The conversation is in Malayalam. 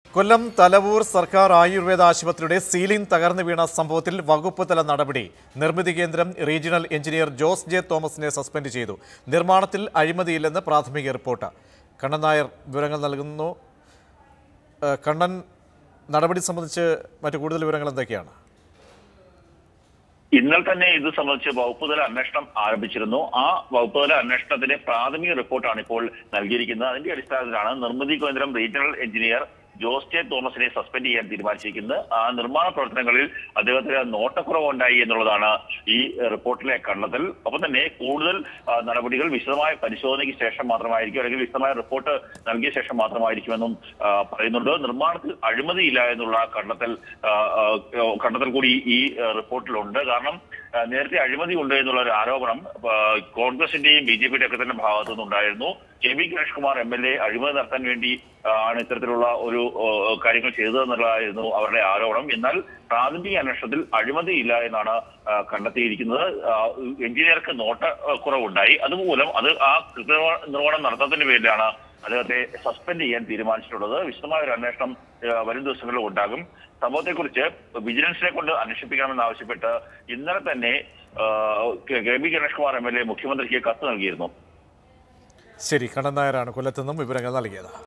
കൊല്ലം തലവൂർ സർക്കാർ ആയുർവേദ ആശുപത്രിയുടെ സീലിംഗ് തകർന്നു വീണ സംഭവത്തിൽ വകുപ്പ് തല നടപടി നിർമ്മിതി കേന്ദ്രം റീജിയണൽ എഞ്ചിനീയർ ജോസ് ജെ തോമസിനെ സസ്പെൻഡ് ചെയ്തു നിർമ്മാണത്തിൽ അഴിമതിയില്ലെന്ന് പ്രാഥമിക റിപ്പോർട്ട് കണ്ണൻ നായർ വിവരങ്ങൾ നൽകുന്നു ഏഹ് കണ്ണൻ നടപടി സംബന്ധിച്ച് മറ്റു കൂടുതൽ വിവരങ്ങൾ എന്തൊക്കെയാണ് ഇന്നലെ തന്നെ ഇത് സംബന്ധിച്ച് വകുപ്പുതല അന്വേഷണം ആരംഭിച്ചിരുന്നു ആ വകുപ്പുതല അന്വേഷണത്തിന്റെ പ്രാഥമിക റിപ്പോർട്ടാണ് ഇപ്പോൾ നൽകിയിരിക്കുന്നത് അതിന്റെ അടിസ്ഥാനത്തിലാണ് നിർമ്മിതി കേന്ദ്രം റീജിയണൽ എഞ്ചിനീയർ ജോസ് ജെ തോമസിനെ സസ്പെൻഡ് ചെയ്യാൻ തീരുമാനിച്ചിരിക്കുന്നത് ആ നിർമ്മാണ പ്രവർത്തനങ്ങളിൽ അദ്ദേഹത്തിന് നോട്ടക്കുറവുണ്ടായി എന്നുള്ളതാണ് ഈ റിപ്പോർട്ടിലെ കണ്ടെത്തൽ ഒപ്പം തന്നെ കൂടുതൽ ആ, നടപടികൾ വിശദമായ പരിശോധനയ്ക്ക് ശേഷം മാത്രമായിരിക്കും അല്ലെങ്കിൽ വിശദമായ റിപ്പോർട്ട് നൽകിയ ശേഷം മാത്രമായിരിക്കുമെന്നും ആ, പറയുന്നുണ്ട് നിർമ്മാണത്തിൽ അഴിമതിയില്ല എന്നുള്ള കണ്ടെത്തൽ ആ, ആ, കണ്ടെത്തൽ കൂടി ഈ ആ, റിപ്പോർട്ടിലുണ്ട് കാരണം ആ, നേരത്തെ അഴിമതി ഉണ്ട് എന്നുള്ള ഒരു ആരോപണം ആ, കോൺഗ്രസിന്റെയും ബി ജെ പിയുടെ ഒക്കെ തന്നെ ഭാഗത്തു നിന്നുണ്ടായിരുന്നു K V Ganesh Kumar M L A അഴിമതി നടത്താൻ വേണ്ടി ആ, ആണ് ഇത്തരത്തിലുള്ള ഒരു ആ, കാര്യങ്ങൾ ചെയ്തതെന്നുള്ളതായിരുന്നു അവരുടെ ആരോപണം എന്നാൽ പ്രാഥമിക അന്വേഷണത്തിൽ അഴിമതിയില്ല എന്നാണ് ആ, കണ്ടെത്തിയിരിക്കുന്നത് ആ, എഞ്ചിനീയർക്ക് നോട്ട ആ, കുറവുണ്ടായി അതുമൂലം അത് ആ കൃത്യനിർവഹ- നിർവഹണം നടത്താത്തതിന്റെ പേരിലാണ് അദ്ദേഹത്തെ സസ്പെൻഡ് ചെയ്യാൻ തീരുമാനിച്ചിട്ടുള്ളത് വിശദമായ ഒരു അന്വേഷണം ആ, വരും ദിവസങ്ങളിൽ ഉണ്ടാകും സംഭവത്തെക്കുറിച്ച് വിജിലൻസിനെ കൊണ്ട് അന്വേഷിപ്പിക്കണമെന്ന് ആവശ്യപ്പെട്ട് ഇന്നലെ തന്നെ ആ, K K B Ganesh Kumar M L A മുഖ്യമന്ത്രിക്ക് കത്ത് നൽകിയിരുന്നു ശരി കണ്ണൻ നായരാണ് കൊല്ലത്തു നിന്നും വിവരങ്ങൾ നൽകിയത്